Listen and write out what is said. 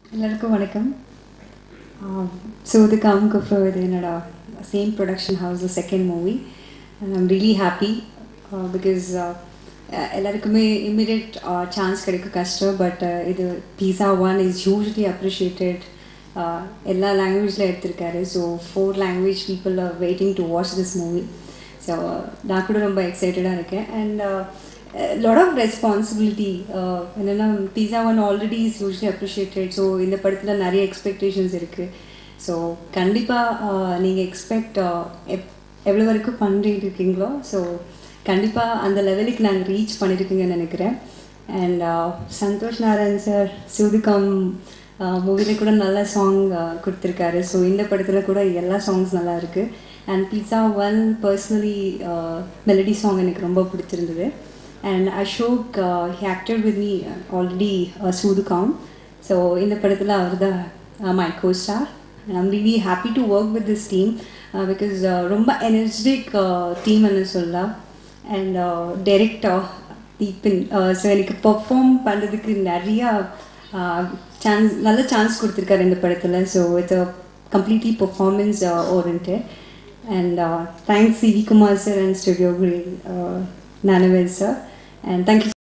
எல்லாருக்கும் வணக்கம் சோதுகாம் குஃப்ரோ இது என்னோட same production house second movie and I'm really happy because எல்லாருக்குமே இம்மிடியட் சான்ஸ் கிடைக்கும் கஷ்டம் பட் இது Pizza one is hugely appreciated எல்லா லாங்குவேஜில் எடுத்திருக்காரு so four language people are waiting to watch this movie so நான் கூட ரொம்ப எக்ஸைட்டடாக இருக்கேன் அண்ட் லாட் ஆஃப் ரெஸ்பான்சிபிலிட்டி என்னென்னா Pizza one already is usually appreciated so இந்த படத்தில் நிறைய எக்ஸ்பெக்டேஷன்ஸ் இருக்குது ஸோ கண்டிப்பாக நீங்கள் எக்ஸ்பெக்ட் எப் எவ்வளோ வரைக்கும் பண்ணிட்டு இருக்கீங்களோ ஸோ கண்டிப்பாக அந்த லெவலுக்கு நாங்கள் ரீச் பண்ணியிருக்கீங்கன்னு நினைக்கிறேன் அண்ட் சந்தோஷ் நாராயண் சார் சிவதுகாம் மூவியில் கூட நல்ல சாங் கொடுத்துருக்காரு ஸோ இந்த படத்தில் கூட எல்லா சாங்ஸ் நல்லா இருக்குது and Pizza one personally melody song எனக்கு ரொம்ப பிடிச்சிருந்தது and Ashok he acted with me already சூதுகாம் ஸோ இந்த படத்தில் அவர் தான் my co star and I'm really happy to work with this team because ரொம்ப எனர்ஜெட்டிக் டீம் என்ன சொல்லலாம் அண்ட் டைரக்டர் தீபின் ஸோ எனக்கு பர்ஃபார்ம் பண்ணுறதுக்கு நிறையா சான்ஸ் நல்ல சான்ஸ் கொடுத்துருக்காரு இந்த படத்தில் so it's a completely performance orient and thanks C V Kumar sir and studio Nanavel sir and thank you